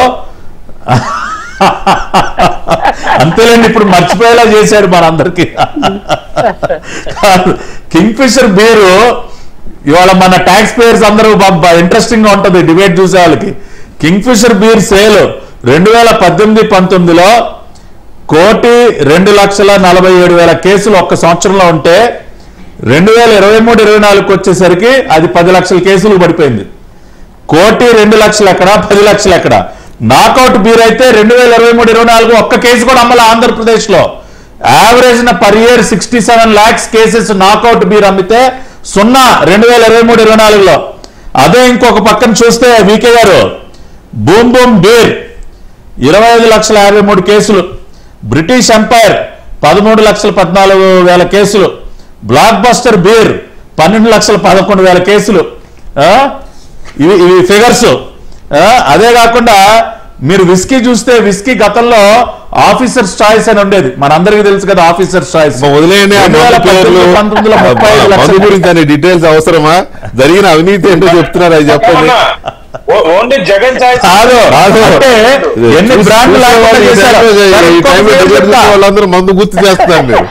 అంతేలేండి ఇప్పుడు మర్చిపోయేలా చేశాడు మనందరికి కింగ్ ఫిషర్ బీరు ఇవాళ మన ట్యాక్స్ పేయర్స్ అందరూ ఇంట్రెస్టింగ్ గా ఉంటది డిబేట్ చూసే వాళ్ళకి కింగ్ ఫిషర్ బీర్ సేల్ రెండు వేల పద్దెనిమిది పంతొమ్మిదిలో కోటి రెండు లక్షల నలభై ఏడు వేల కేసులు ఒక్క సంవత్సరంలో ఉంటే రెండు వేల ఇరవై మూడు ఇరవై నాలుగుకి వచ్చేసరికి అది పది లక్షల కేసులు పడిపోయింది కోటి రెండు లక్షలు ఎక్కడ పది లక్షలు ఎక్కడ నాకౌట్ బీర్ అయితే రెండు వేల ఇరవై మూడు ఇరవై నాలుగు ఒక్క కేసు కూడా అమ్మల ఆంధ్రప్రదేశ్ లో average per year sixty seven lakhs cases knockout beer అమ్మితే సున్నా రెండు వేల ఇరవై మూడు ఇరవై నాలుగులో అదే ఇంకొక పక్కన చూస్తే వీకే గారు బూమ్ బూమ్ బీర్ ఇరవై ఐదు లక్షల యాభై మూడు కేసులు బ్రిటిష్ ఎంపైర్ పదమూడు లక్షల పద్నాలుగు వేల కేసులు బ్లాక్ బస్టర్ బీర్ పన్నెండు లక్షల పదకొండు వేల కేసులు ఆ? ఇవి ఇవి ఫిగర్స్ అదే కాకుండా మీరు విస్కీ చూస్తే విస్కీ గతంలో ఆఫీసర్స్ చాయిస్ అని ఉండేది మనందరికీ తెలుసు కదా ఆఫీసర్స్ చాయిస్ అమ్మ వదిలేయండి ఆ మందు పేర్లు పంతొమ్మిది వందల ముప్పై ఐదు మందు లక్షల గురించి అనే డీటెయిల్స్ అవసరమా జరిగిన అవినీతి ఏంటో చెప్తున్నారు అది చెప్పండి ఓ- ఓన్లీ జగన్ చాయిస్ కాదు కాదు. అంటే ఎన్ని చూసి- బ్రాండ్లు చూసే లేకుండా వాళ్ళు ఈ చేశారు. టైంలో సరే, ఈ ఇంకొక టైంలో పేరు టికెట్ చెప్తా. తీసుకున్న వాళ్ళందరూ మందు గుర్తు చేస్తున్నారు మీరు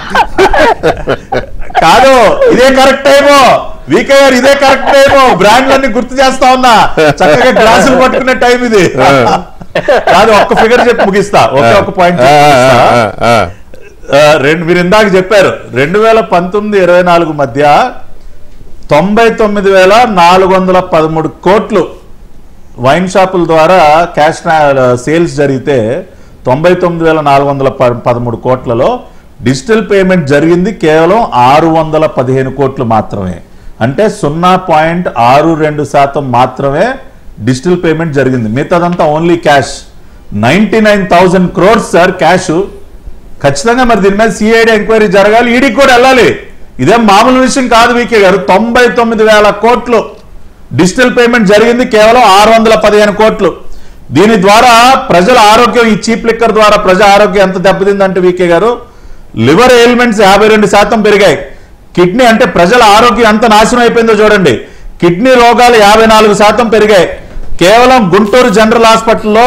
కాదు ఇదే కరెక్ట్ టైము వీకే గారు ఇదే కరెక్ట్ టైము బ్రాండ్లన్నీ గుర్తు చేస్తా ఉన్నా చక్కగా గ్లాసులు పట్టుకునే టైం ఇది కాదు ఒక్క ఫిగర్ చెప్పి ముగిస్తా ఒకే ఒక పాయింట్ ఆ, ఆ, ఆ, ఆ. రెండు మీరు ఇందాక చెప్పారు రెండు వేల పంతొమ్మిది ఇరవై నాలుగు మధ్య తొంభై తొమ్మిది వేల నాలుగు వందల పదమూడు కోట్లు వైన్ షాపుల ద్వారా క్యాష్ సేల్స్ జరిగితే తొంభై తొమ్మిది వేల నాలుగు వందల ప- పదమూడు కోట్లలో డిజిటల్ పేమెంట్ జరిగింది కేవలం ఆరు వందల పదిహేను కోట్లు మాత్రమే అంటే సున్నా పాయింట్ ఆరు రెండు శాతం మాత్రమే డిజిటల్ పేమెంట్ జరిగింది మిగతాదంతా only cash ninety nine thousand crores sir cash ఖచ్చితంగా మరి దీని మీద సిఐడి ఎంక్వైరీ జరగాలి ఈడీకి కూడా వెళ్ళాలి ఇదేం మామూలు విషయం కాదు వీకే గారు తొంభై తొమ్మిది వేల కోట్లు డిజిటల్ పేమెంట్ జరిగింది కేవలం ఆరు వందల పదిహేను కోట్లు దీని ద్వారా ప్రజల ఆరోగ్యం ఈ చీప్ లిక్కర్ ద్వారా ప్రజల ఆరోగ్యం ఎంత దెబ్బతిందంటే వీకే గారు లివర్ ఎయిల్మెంట్స్ యాభై రెండు శాతం పెరిగాయి కిడ్నీ అంటే ప్రజల ఆరోగ్యం ఎంత నాశనం అయిపోయిందో చూడండి కిడ్నీ రోగాలు యాభై నాలుగు శాతం పెరిగాయి కేవలం గుంటూరు జనరల్ హాస్పిటల్లో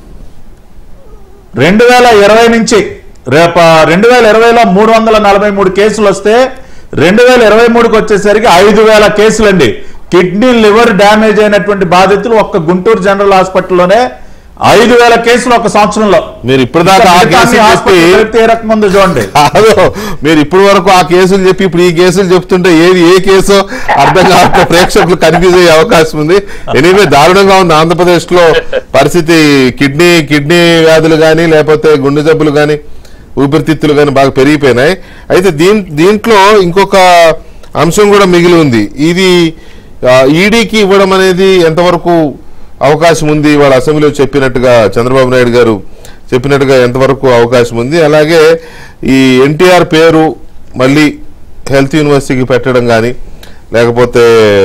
రెండు వేల ఇరవై నుంచి రేపు రెండు వేల ఇరవైలో మూడు వందల నలభై మూడు కేసులు వస్తే రెండు వేల ఇరవై మూడుకి వచ్చేసరికి ఐదు వేల కేసులండి కిడ్నీ లివర్ డ్యామేజ్ అయినటువంటి బాధితులు ఒక్క గుంటూరు జనరల్ హాస్పిటల్లోనే ఐదు వేల కేసులు ఒక సంవత్సరంలో మీరు ఇప్పటిదాకా ఆ మిగతా కేసులు అన్ని చెప్పి హాస్పిటల్ కలిపితే ఏ రకం ఉందో చూడండి కాదు మీరు ఇప్పటి వరకు ఆ కేసులు చెప్పి ఇప్పుడు ఈ కేసులు చెప్తుంటే ఏది ఏ కేసు అర్థం కావట్లే ప్రేక్షకులు కన్ఫ్యూజ్ అయ్యే అవకాశం ఉంది ఎనీవే దారుణంగా ఉంది ఆంధ్రప్రదేశ్ లో పరిస్థితి కిడ్నీ కిడ్నీ వ్యాధులు కానీ లేకపోతే గుండె జబ్బులు కానీ ఊపిరితిత్తులు కానీ బాగా పెరిగిపోయినాయి అయితే దీం దీంట్లో ఇంకొక అంశం కూడా మిగిలి ఉంది ఇది ఈడీకి ఇవ్వడం అనేది ఎంతవరకు అవకాశం ఉంది వాళ్ళ అసెంబ్లీలో చెప్పినట్టుగా చంద్రబాబు నాయుడు గారు చెప్పినట్టుగా ఎంతవరకు అవకాశం ఉంది అలాగే ఈ ఎన్టీఆర్ పేరు మళ్ళీ హెల్త్ యూనివర్సిటీకి పెట్టడం కానీ లేకపోతే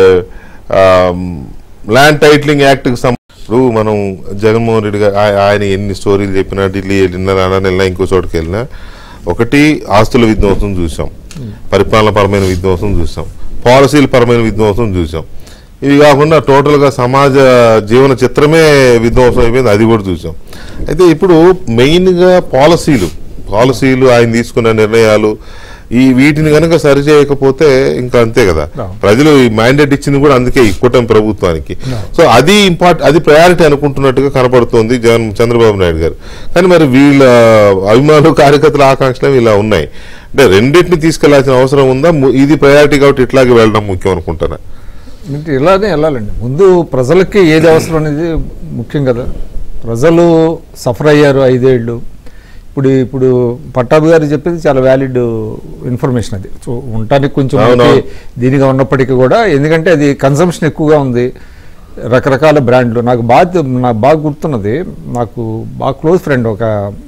ల్యాండ్ టైటిలింగ్ యాక్ట్కి సం ఇప్పుడు మనం జగన్మోహన్ రెడ్డి గారు ఆయ- ఆయన ఎన్ని స్టోరీలు చెప్పినా ఢిల్లీ వెళ్ళినా నాన్న వెళ్ళినా ఇంకో చోటుకి వెళ్ళినా ఒకటి ఆస్తుల విధ్వంసం చూసాం పరిపాలనపరమైన విధ్వంసం చూసాం పాలసీల పరమైన విధ్వంసం చూసాం ఇవి కాకుండా టోటల్గా సమాజ జీవన చిత్రమే విధ్వంసం అయిపోయింది అది కూడా చూసాం అయితే ఇప్పుడు మెయిన్గా పాలసీలు పాలసీలు ఆయన తీసుకున్న నిర్ణయాలు ఈ వీటిని కనుక సరి చేయకపోతే ఇంకా అంతే కదా ప్రజలు ఈ మైండెడ్ ఇచ్చింది కూడా అందుకే ఈ కూటమి ప్రభుత్వానికి సో అది ఇంపార్ట్ అది ప్రయారిటీ అనుకుంటున్నట్టుగా కనపడుతోంది జగన్ చంద్రబాబు నాయుడు గారు కానీ మరి వీళ్ళ అభిమానులు కార్యకర్తల ఆకాంక్షలు ఇలా ఉన్నాయి అంటే రెండింటిని తీసుకెళ్లాల్సిన అవసరం ఉందా ము- ఇది ప్రయారిటీ కాబట్టి ఇట్లాగే వెళ్ళడం ముఖ్యం అనుకుంటారా అంటే ఇలానే వెళ్ళాలండి ముందు ప్రజలకి ఏది అవసరం అనేది ముఖ్యం కదా ప్రజలు సఫర్ అయ్యారు ఐదేళ్ళు ఇప్పుడు ఇప్పుడు పట్టాభి గారు చెప్పేది చాలా వ్యాలిడ్ ఇన్ఫర్మేషన్ అది సో ఉండటానికి కొంచెం అవునవును. మనకి దీనిగా ఉన్నప్పటికీ కూడా ఎందుకంటే అది కన్సంప్షన్ ఎక్కువగా ఉంది రకరకాల బ్రాండ్లు నాకు బాగా నాకు బాగా గుర్తున్నది నాకు బాగా క్లోజ్ ఫ్రెండ్ ఒక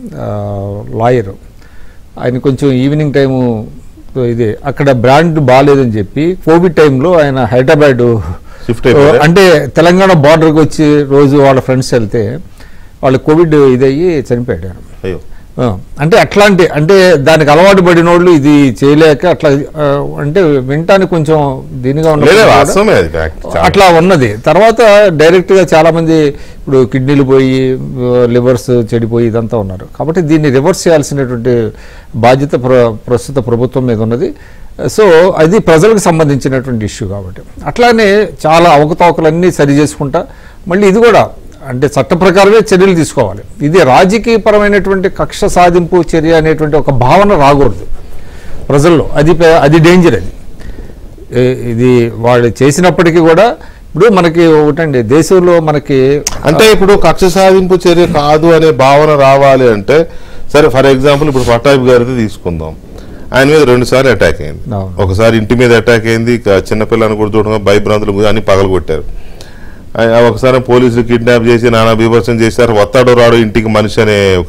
లాయర్ ఆయన కొంచెం ఈవినింగ్ టైము ఇది అక్కడ బ్రాండ్ బాగాలేదని చెప్పి కోవిడ్ టైంలో ఆయన హైదరాబాద్ Shift అయిపోయారా? అంటే తెలంగాణ బార్డర్కి వచ్చి రోజు వాళ్ళ ఫ్రెండ్స్ వెళ్తే వాళ్ళు కోవిడ్ ఇదయ్యి చనిపోయాడు ఆయన. అయ్యో ఆ, అంటే అట్లాంటి అంటే దానికి అలవాటు పడిన వాళ్ళు ఇది చేయలేక అట్లా ఆ, అంటే వినటానికి కొంచెం దీనిగా లేదా ఉన్నప్పుడు కూడా- వాస్తవమే అది fact. చాలా. అట్లా ఉన్నది తర్వాత డైరెక్ట్ గా చాలా మంది ఇప్పుడు కిడ్నీలు పోయి లివర్స్ చెడిపోయి ఇదంతా ఉన్నారు కాబట్టి దీన్ని రివర్స్ చేయాల్సినటువంటి బాధ్యత ప్ర- ప్రస్తుత ప్రభుత్వం మీద ఉన్నది సో అది ప్రజలకు సంబంధించినటువంటి ఇష్యూ కాబట్టి అట్లానే చాలా అవకతవకలన్నీ సరి చేసుకుంటా మళ్ళీ ఇది కూడా అంటే చట్ట ప్రకారమే చర్యలు తీసుకోవాలి ఇది రాజకీయపరమైనటువంటి కక్ష సాధింపు చర్య అనేటువంటి ఒక భావన రాకూడదు ప్రజల్లో అది పె- అది డేంజర్ అది ఏ- ఇది వాళ్ళు చేసినప్పటికీ కూడా ఇప్పుడు మనకి ఒకటండి దేశంలో మనకి అంటే ఇప్పుడు కక్ష సాధింపు చర్య కాదు అనే భావన రావాలి అంటే సరే ఫర్ ఎగ్జాంపుల్ ఇప్పుడు పట్టాభి గారిది తీసుకుందాం ఆయన మీద రెండు సార్లు అటాక్ అయింది అవును. ఒకసారి ఇంటి మీద అటాక్ అయింది ఇక చిన్నపిల్లని కూడా చూడడం భయభ్రాంతులు అన్ని పగలగొట్టారు ఆ, ఒకసారి పోలీసులు కిడ్నాప్ చేసి నానా బీభత్సం చేశారు వస్తాడు రాడు ఇంటికి మనిషి అనే ఒక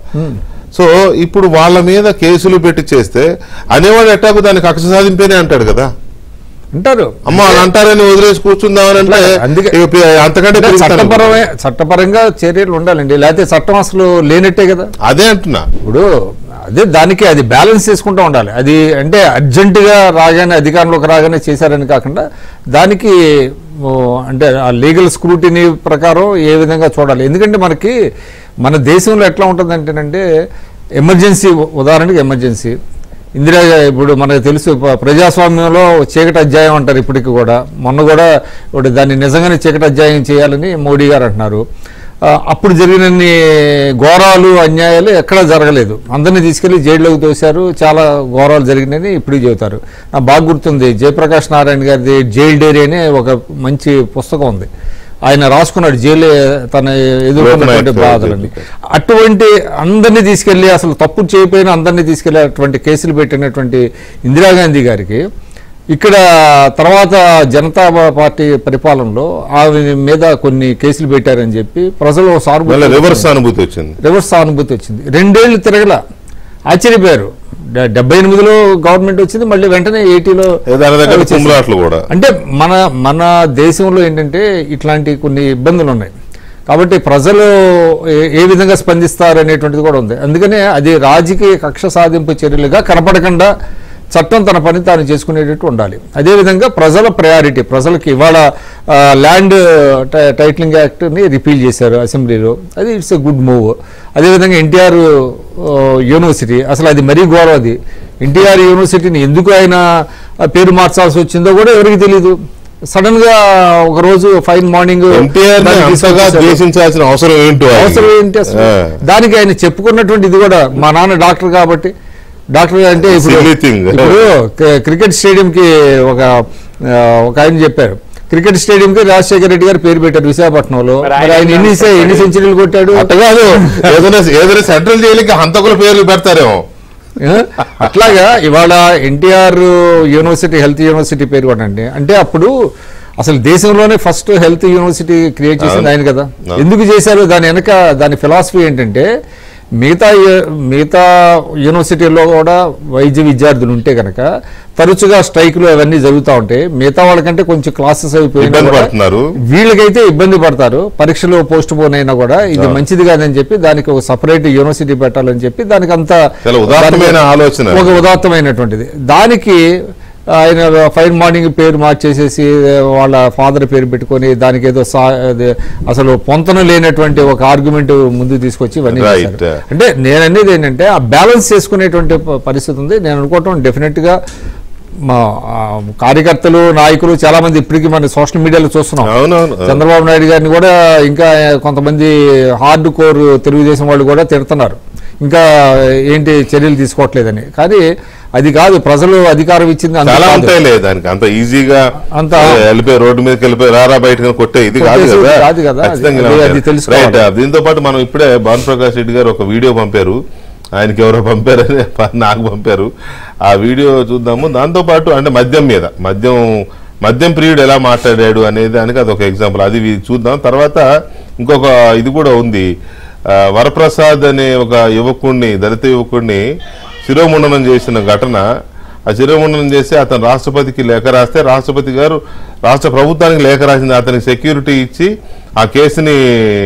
సో ఇప్పుడు వాళ్ళ మీద కేసులు పెట్టి చేస్తే అనేవాడు ఎట్టాకు దానికి కక్ష సాధింపేనే అంటాడు కదా అంటారు అమ్మ వాళ్ళు అంటారని వదిలేసి కూర్చుందామని అంటే అందుకే- ఇక పి- అంతకంటే అంటే పెరుగుతాను. చట్టపరమే చట్టపరంగా చర్యలు ఉండాలండి లేకపోతే చట్టం అసలు లేనట్టే కదా అదే అంటున్నా ఇప్పుడు అదే దానికి అది బ్యాలెన్స్ చేసుకుంటూ ఉండాలి అది అంటే అర్జెంటుగా రాగానే అధికారంలోకి రాగానే చేశారని కాకుండా దానికి ఓ, అంటే ఆ లీగల్ స్క్రూటినీ ప్రకారం ఏ విధంగా చూడాలి ఎందుకంటే మనకి మన దేశంలో ఎట్లా ఉంటుందంటేనంటే ఎమర్జెన్సీ ఉదాహరణకి ఎమర్జెన్సీ ఇందిరా ఇప్పుడు మనకు తెలుసు ప- ప్రజాస్వామ్యంలో చీకటి అధ్యాయం అంటారు ఇప్పటికి కూడా మొన్న కూడా ఇప్పుడు దాన్ని నిజంగానే చీకటి అధ్యాయం చేయాలని మోడీ గారు అంటున్నారు ఆ, అప్పుడు జరిగినన్ని ఘోరాలు అన్యాయాలు ఎక్కడా జరగలేదు అందరినీ తీసుకెళ్లి జైల్లోకి తోశారు చాలా ఘోరాలు జరిగినాయని ఇప్పుడు చెబుతారు నాకు బాగా గుర్తుంది జయప్రకాష్ నారాయణ గారిది జైల్ డైరీ అనే ఒక మంచి పుస్తకం ఉంది ఆయన రాసుకున్నాడు జైలు తన ఎదుర్కొన్నటువంటి లోకనాయక్ బాధలని అటువంటి అందరినీ తీసుకెళ్లి అసలు తప్పు చేయకపోయినా అందరినీ తీసుకెళ్లి అటువంటి కేసులు పెట్టినటువంటి ఇందిరాగాంధీ గారికి ఇక్కడ తర్వాత జనతా పార్టీ పరిపాలనలో ఆమె మీద కొన్ని కేసులు పెట్టారని చెప్పి ప్రజలు మళ్ళీ సానుభూతి రివర్స్ అనుభూతి వచ్చింది రివర్స్ సానుభూతి వచ్చింది రెండేళ్లు తిరగల ఆశ్చర్యపోయారు డె- డెబ్బై ఎనిమిదిలో గవర్నమెంట్ వచ్చింది మళ్ళీ వెంటనే ఎయిటీలో దాని దగ్గర వచ్చేసింది. కుమ్లాట్లు కూడా అంటే మన మన దేశంలో ఏంటంటే ఇట్లాంటి కొన్ని ఇబ్బందులు ఉన్నాయి కాబట్టి ప్రజలు ఏ- ఏ విధంగా స్పందిస్తారు అనేటువంటిది కూడా ఉంది అందుకనే అది రాజకీయ కక్ష సాధింపు చర్యలుగా కనపడకుండా చట్టం తన పని తాను చేసుకునేటట్టు ఉండాలి అదేవిధంగా ప్రజల ప్రయారిటీ ప్రజలకి ఇవాళ ఆ, ల్యాండ్ టై- టైటిలింగ్ యాక్ట్ని రిపీల్ చేశారు అసెంబ్లీలో అది ఇట్స్ ఎ గుడ్ మూవ్ అదేవిధంగా ఎన్టీఆర్ యూనివర్సిటీ అసలు అది మరీ ఘోరం అది ఎన్టీఆర్ యూనివర్సిటీని ఎందుకు ఆయన ఆ, పేరు మార్చాల్సి వచ్చిందో కూడా ఎవరికి తెలియదు సడన్ గా ఒక రోజు ఫైన్ మార్నింగ్ ఎన్టీఆర్ దాన్ని అంతగా తీసుకొచ్చేసారు. ద్వేషించాల్సిన అవసరం ఏంటో ఆయనకి? అవసరం ఏంటి అసలు ఆ. దానికి ఆయన చెప్పుకున్నటువంటి ఇది కూడా మా నాన్న డాక్టర్ కాబట్టి డాక్టర్ అంటే ఇప్పుడు Silly thing. ఇప్పుడు క- క్రికెట్ స్టేడియం కి ఒక ఆ, ఒక ఆయన చెప్పారు క్రికెట్ స్టేడియం కి రాజశేఖర రెడ్డి గారు పేరు పెట్టారు విశాఖపట్నంలో మరి మరి ఆయన ఆయన ఎన్ని సె- ఎన్ని సెంచరీలు కొట్టాడు అట్ట కాదు ఏదైనా ఏదైనా సెంట్రల్ జైలుకి హంతకుల పేర్లు పెడతారేమో ఆ? అట్లాగా ఇవాళ ఎన్టీఆర్ యూనివర్సిటీ హెల్త్ యూనివర్సిటీ పేరు కూడా అండి అంటే అప్పుడు అసలు దేశంలోనే ఫస్ట్ హెల్త్ యూనివర్సిటీ క్రియేట్ చేసింది అవును. ఆయన కదా అవును. ఎందుకు చేశారు దాని వెనక దాని ఫిలాసఫీ ఏంటంటే మిగతా యు- మిగతా యూనివర్సిటీల్లో కూడా వైద్య విద్యార్థులు ఉంటే కనుక తరచుగా స్ట్రైకులు అవన్నీ జరుగుతూ ఉంటాయి మిగతా వాళ్ళకంటే కొంచెం క్లాసెస్ అయిపోయినా ఇబ్బంది కూడా పడుతున్నారు. వీళ్ళకైతే ఇబ్బంది పడతారు పరీక్షలు పోస్ట్ పోన్ అయినా కూడా ఇది అవును. మంచిది కాదని చెప్పి దానికి ఒక సపరేట్ యూనివర్సిటీ పెట్టాలని చెప్పి దానికి అంత చాలా ఉదాత్తమైన దానికి ఆలోచన. ఒక ఉదాత్తమైనటువంటిది దానికి ఆయన ఫైన్ మార్నింగ్ పేరు మార్చేసేసి వాళ్ళ ఫాదర్ పేరు పెట్టుకొని దానికి ఏదో సా అది అసలు పొంతన లేనటువంటి ఒక ఆర్గ్యుమెంట్ ముందుకు తీసుకొచ్చి ఇవన్నీ Right. చేశారు. అంటే నేను అనేది ఏంటంటే ఆ బ్యాలెన్స్ చేసుకునేటువంటి ప- పరిస్థితి ఉంది నేను అనుకోవటం డెఫినెట్ గా మా ఆ, కార్యకర్తలు నాయకులు చాలా మంది ఇప్పటికీ మన సోషల్ మీడియాలో చూస్తున్నాం అవునవును చంద్రబాబు నాయుడు గారిని కూడా ఇంకా కొంతమంది హార్డ్ కోర్ తెలుగుదేశం వాళ్ళు కూడా తిడుతున్నారు ఇంకా ఏంటి చర్యలు తీసుకోవట్లేదని కానీ అది కాదు ప్రజలు అధికారం ఇచ్చింది అందుకు చాలా కాదు. ఉంటాయిలే దానికి అంత ఈజీగా అంత- వెళ్ళిపోయి రోడ్డు మీదకి వెళ్ళిపోయి రారా బయటకు కొట్టే ఇది కాదు కొట్టేసి కదా కాదు కదా. ఖచ్చితంగా అది- ఇలా అది ఉంటాయి. తెలుసుకోవాలి. రైట్ దీంతో పాటు మనం ఇప్పుడే భానుప్రకాష్ రెడ్డి గారు ఒక వీడియో పంపారు ఆయనకి ఎవరో పంపారని నాకు పంపారు ఆ వీడియో చూద్దాము దాంతో పాటు అంటే మద్యం మీద మద్యం మద్యం ప్రియుడు ఎలా మాట్లాడాడు అనేది దానికి అదొక ఎగ్జాంపుల్ అది వి- చూద్దాం తర్వాత ఇంకొక ఇది కూడా ఉంది ఆ, వరప్రసాద్ అనే ఒక యువకుడిని దళిత యువకుడిని శిరోముండనం చేసిన ఘటన ఆ శిరోముండనం చేసి అతను రాష్ట్రపతికి లేఖ రాస్తే రాష్ట్రపతి గారు రాష్ట్ర ప్రభుత్వానికి లేఖ రాసింది అతనికి సెక్యూరిటీ ఇచ్చి ఆ కేసుని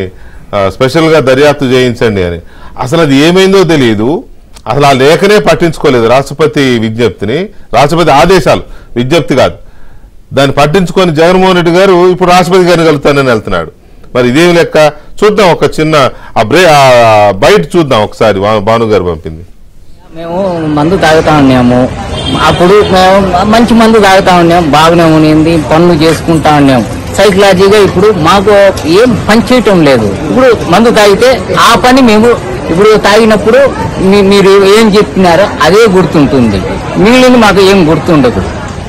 ఆ, స్పెషల్గా దర్యాప్తు చేయించండి అని అసలు అది ఏమైందో తెలియదు అసలు ఆ లేఖనే పట్టించుకోలేదు రాష్ట్రపతి విజ్ఞప్తిని రాష్ట్రపతి ఆదేశాలు విజ్ఞప్తి కాదు దాన్ని పట్టించుకొని జగన్మోహన్ రెడ్డి గారు ఇప్పుడు రాష్ట్రపతి గారిని కలుగుతానని వెళ్తున్నాడు మరి ఇదేమి లెక్క చూద్దాం ఒక చిన్న ఆ బ్రే ఆ బయట చూద్దాం ఒకసారి భా- భాను గారు పంపింది మేము మందు తాగుతా ఉన్నాము అప్పుడు మేము మంచి మందు తాగుతా ఉన్నాం బాగానే ఉన్నింది పనులు చేసుకుంటా ఉన్నాం సైకలాజీగా ఇప్పుడు మాకు ఏం పని చేయటం లేదు ఇప్పుడు మందు తాగితే ఆ పని మేము ఇప్పుడు తాగినప్పుడు మీ- మీరు ఏం చెప్తున్నారో అదే గుర్తుంటుంది మిగిలిన మాకు ఏం గుర్తుండదు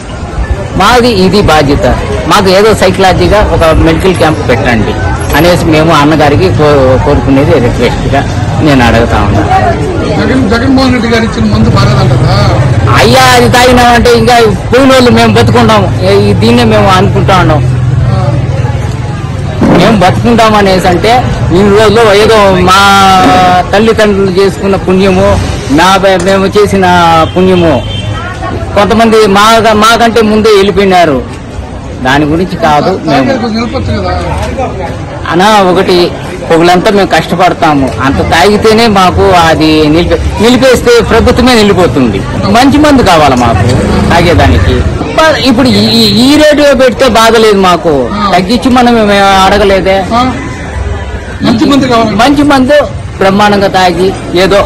మాది ఇది బాధ్యత మాకు ఏదో సైకలాజీగా ఒక మెడికల్ క్యాంప్ పెట్టండి అనేసి మేము అన్నగారికి కో- కోరుకునేది రిక్వెస్ట్గా నేను అడుగుతా ఉన్నాను జగన్ జగన్మోహన్ రెడ్డి గారు ఇచ్చిన మందు బాగాలంటారా అయ్యా అది తాగినామంటే ఇంకా పోయిన వాళ్ళు మేము బతుకుంటాం ఈ- దీన్నే మేము అనుకుంటా ఉన్నాం మేము బతుకుంటాం అనేసి అంటే ఈ రోజులో ఏదో మా తల్లిదండ్రులు చేసుకున్న పుణ్యము నా మేము చేసిన పుణ్యము కొంతమంది మా మాకంటే ముందే వెళ్ళిపోయినారు దాని గురించి కాదు మేము తాగేది కొంచెం నిలపచ్చు కదా అనా ఒకటి పొగులంతా మేము కష్టపడతాము అంత తాగితేనే మాకు అది నిలిపే నిలిపేస్తే ప్రభుత్వమే నిలిపోతుంది మంచి మందు కావాలి మాకు తాగేదానికి బ- ఇప్పుడు ఈ- ఈ- ఈ రేటు పెడితే బాధలేదు మాకు తగ్గించి మనం మేము అడగలేదే ఆ? మంచి మంది కావాలి మంచి మందు బ్రహ్మాండంగా తాగి ఏదో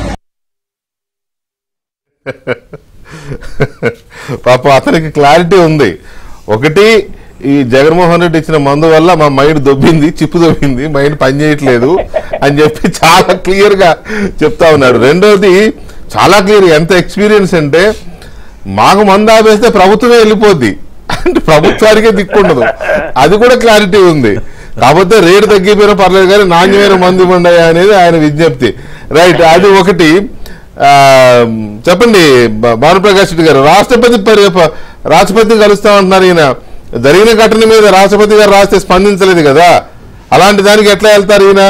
పాపం అతనికి క్లారిటీ ఉంది ఒకటి ఈ జగన్మోహన్ రెడ్డి ఇచ్చిన మందు వల్ల మా మైండ్ దొబ్బింది చిప్పు దొబ్బింది మైండ్ పనిచేయట్లేదు అని చెప్పి చాలా క్లియర్ గా చెప్తా ఉన్నాడు రెండోది చాలా క్లియర్ ఎంత ఎక్స్పీరియన్స్ అంటే మాకు మందు ఆపేస్తే ప్రభుత్వమే వెళ్ళిపోద్ది అంటే ప్రభుత్వానికే దిక్కుండదు అది కూడా క్లారిటీ ఉంది కాకపోతే రేటు తగ్గిపోయినా పర్లేదు కానీ నాణ్యమైన మందు ఇవ్వండి అనేది ఆయన విజ్ఞప్తి రైట్ అది ఒకటి ఆ, చెప్పండి భా- భానుప్రకాష్ రెడ్డి గారు రాష్ట్రపతి పరి ప- రాష్ట్రపతి కలుస్తామంటున్నారు ఈయన జరిగిన ఘటన మీద రాష్ట్రపతి గారు రాస్తే స్పందించలేదు కదా అలాంటి దానికి ఎట్లా వెళ్తారు ఈయన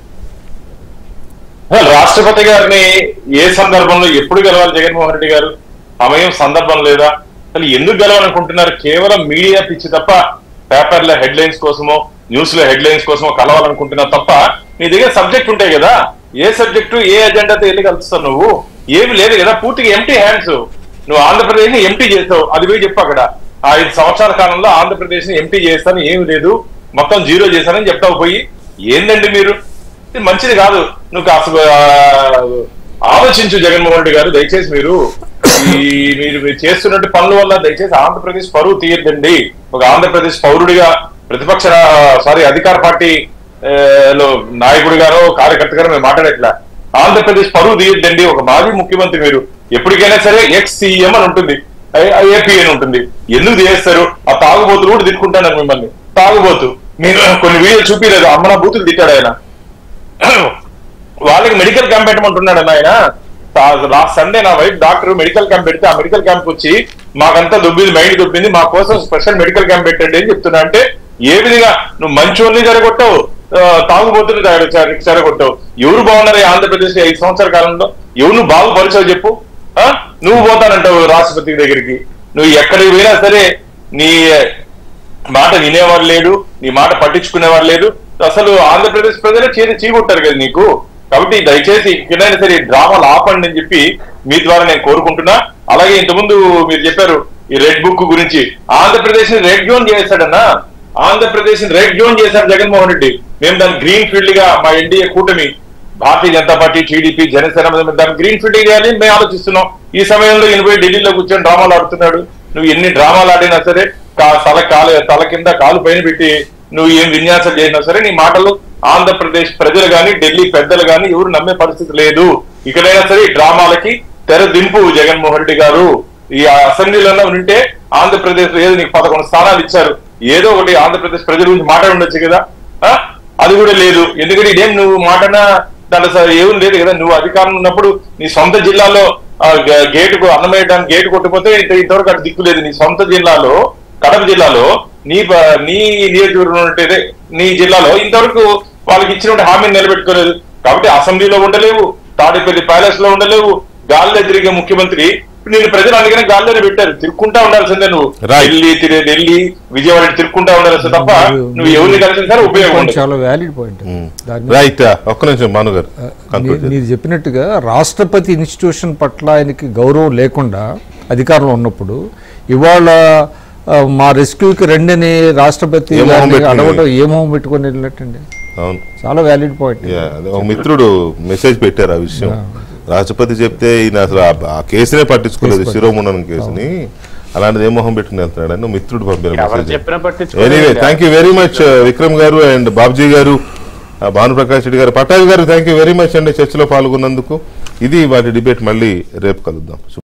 రాష్ట్రపతి గారిని ఏ సందర్భంలో ఎప్పుడు గెలవాలి జగన్మోహన్ రెడ్డి గారు సమయం సందర్భం లేదా అసలు ఎందుకు గెలవాలనుకుంటున్నారు కేవలం మీడియా పిచ్చి తప్ప పేపర్ల హెడ్లైన్స్ కోసమో న్యూస్ లో హెడ్లైన్స్ కోసమో కలవాలనుకుంటున్నారు తప్ప నీ దగ్గర సబ్జెక్ట్ ఉంటాయి కదా ఏ సబ్జెక్టు ఏ ఎజెండాతో వెళ్ళి కలుస్తావు నువ్వు ఏమి లేదు కదా పూర్తిగా ఎంటీ హ్యాండ్స్ నువ్వు ఆంధ్రప్రదేశ్ ని ఎంటీ చేసావు అది పోయి చెప్పు అక్కడ ఆ ఐదు సంవత్సరాల కాలంలో ఆంధ్రప్రదేశ్ ని ఎంటీ చేస్తాను ఏమి లేదు మొత్తం జీరో చేశానని చెప్తావు పోయి ఏందండి మీరు ఇది మంచిది కాదు నువ్వు కాస్త ఆ, ఆలోచించు జగన్మోహన్ రెడ్డి గారు దయచేసి మీరు ఈ మీరు మీరు చేస్తున్నట్టు పనుల వల్ల దయచేసి ఆంధ్రప్రదేశ్ పరువు తీయద్దండి ఒక ఆంధ్రప్రదేశ్ పౌరుడిగా ప్రతిపక్ష సారీ అధికార పార్టీ ఆ, లో నాయకుడిగానో కార్యకర్తగానో మేము మాట్లాడట్లా ఆంధ్రప్రదేశ్ పరువు తీయద్దండి ఒక మాజీ ముఖ్యమంత్రి మీరు ఎప్పటికైనా సరే ఎక్స్ సీఎం అని ఉంటుంది ఏపీ అని ఉంటుంది ఎందుకు చేస్తారు ఆ తాగుబోతులు కూడా తిట్టుకుంటాను మిమ్మల్ని తాగుబోతు మీరు కొన్ని వీడియోలు చూపించలేదు అమ్మన బూతులు తిట్టాడు ఆయన వాళ్ళకి మెడికల్ క్యాంప్ పెట్టమంటున్నాడు అన్న ఆయన లాస్ట్ సండే నా వైఫ్ డాక్టర్ మెడికల్ క్యాంప్ పెడితే ఆ మెడికల్ క్యాంప్ వచ్చి మాకంతా దొబ్బింది మైండ్ దొబ్బింది మా కోసం స్పెషల్ మెడికల్ క్యాంప్ పెట్టండి అని చెప్తున్నా అంటే ఏ విధంగా నువ్వు మంచోళ్ళని జరగొట్టావు ఆ, తాగుబోతుని జర- జర- జరగొట్టావు ఎవరు బాగున్నారు ఈ ఆంధ్రప్రదేశ్ ఐదు సంవత్సరాల కాలంలో ఎవరు నువ్వు బాగుపరిచావు చెప్పు ఆ? నువ్వు పోతానంటావు రాష్ట్రపతి దగ్గరికి నువ్వు ఎక్కడికి పోయినా సరే నీ మాట వినేవాడు లేడు నీ మాట పట్టించుకునేవాడు లేదు అసలు ఆంధ్రప్రదేశ్ ప్రజలే చేరి చీకొట్టారు కదా నీకు కాబట్టి దయచేసి ఎక్కడైనా సరే ఈ డ్రామాలు ఆపండి అని చెప్పి మీ ద్వారా నేను కోరుకుంటున్నా అలాగే ఇంతకుముందు మీరు చెప్పారు ఈ రెడ్ బుక్ గురించి ఆంధ్రప్రదేశ్ ని రెడ్ జోన్ చేశాడన్నా ఆంధ్రప్రదేశ్ ని రెడ్ జోన్ చేశాడు జగన్మోహన్ రెడ్డి మేము దాన్ని గ్రీన్ ఫీల్డ్ గా మా ఎన్డీఏ కూటమి భారతీయ జనతా పార్టీ టీడీపీ జనసేన మీద దాన్ని గ్రీన్ ఫీల్డ్ చేయాలి అని మేము ఆలోచిస్తున్నాం ఈ సమయంలో ఈయన పోయి ఢిల్లీలో కూర్చొని డ్రామాలు ఆడుతున్నాడు నువ్వు ఎన్ని డ్రామాలు ఆడినా సరే కా- తల కాలు తల కింద కాలు పైన పెట్టి నువ్వు ఏం విన్యాసం చేసినా సరే నీ మాటలు ఆంధ్రప్రదేశ్ ప్రజలు గాని ఢిల్లీ పెద్దలు గాని ఎవరు నమ్మే పరిస్థితి లేదు ఇక్కడైనా సరే ఈ డ్రామాలకి తెర దింపు జగన్మోహన్ రెడ్డి గారు ఈ అసెంబ్లీలో ఉంటే ఆంధ్రప్రదేశ్ లో ఏదో నీకు పదకొండు స్థానాలు ఇచ్చారు ఏదో ఒకటి ఆంధ్రప్రదేశ్ ప్రజల గురించి మాట్లాడి ఉండొచ్చు కదా ఆ? అది కూడా లేదు ఎందుకంటే ఇదేం నువ్వు మాటన దాంట్లో అసలు ఏం లేదు కదా నువ్వు అధికారం ఉన్నప్పుడు నీ సొంత జిల్లాలో ఆ, గ- గేటుకు అన్నం వేయడానికి గేటు కొట్టిపోతే ఇంత- ఇంతవరకు అటు దిక్కు లేదు నీ సొంత జిల్లాలో కడప జిల్లాలో నీ ప- నీ నియోజకవర్గం ఉంటే నీ జిల్లాలో ఇంతవరకు వాళ్ళకి ఇచ్చిన హామీని నిలబెట్టుకోలేదు కాబట్టి అసెంబ్లీలో ఉండలేవు తాడేపల్లి ప్యాలెస్ లో ఉండలేవు గాల్లో తిరిగే ముఖ్యమంత్రి నేను ప్రజలు అందుకనే గాల్లోనే పెట్టారు తిరుక్కుంటా ఉండాల్సిందే నువ్వు Right. ఢిల్లీ తిరిగి ఢిల్లీ విజయవాడ తిరుక్కుంటా ఉండాల్సిందే తప్ప నువ్వు ఎవరిని కలిసిన సరే ఉపయోగం ఉండదు చాలా వ్యాలిడ్ పాయింట్ దాని రైట్ ఒక్క నిమిషం భాను గారు conclude మీరు- మీరు చెప్పినట్టుగా రాష్ట్రపతి ఇన్స్టిట్యూషన్ పట్ల ఆయనకి గౌరవం లేకుండా అధికారంలో ఉన్నప్పుడు ఇవాళ ఆ, మా రెస్క్యూకి రెండని రాష్ట్రపతి ఏ మొహం గారిని పెట్టుకుని? అడగటం ఏ మొహం పెట్టుకొని వెళ్ళినట్టండి అవును చాలా వ్యాలిడ్ పాయింట్ యా, అదే ఒక మిత్రుడు మెసేజ్ పెట్టారు ఆ విషయం రాష్ట్రపతి చెప్తే ఈయన అసలు ఆ- ఆ కేసునే పట్టించుకోలేదు శిరోముండనం కేసుని అలాంటిది ఏ మొహం పెట్టుకుని వెళ్తున్నాడు అని మిత్రుడు పంపిన ఎవరు మెసేజ్ చెప్పినా ఎనీవే పట్టించుకోలేదు thank you very much Vikram గారు అండ్ బాబ్జీ గారు ఆ, భానుప్రకాష్ రెడ్డి గారు పటాభి గారు థ్యాంక్ యూ వెరీ మచ్ అండి చర్చలో పాల్గొన్నందుకు ఇది వాటి డిబేట్ మళ్ళీ రేపు కలుద్దాం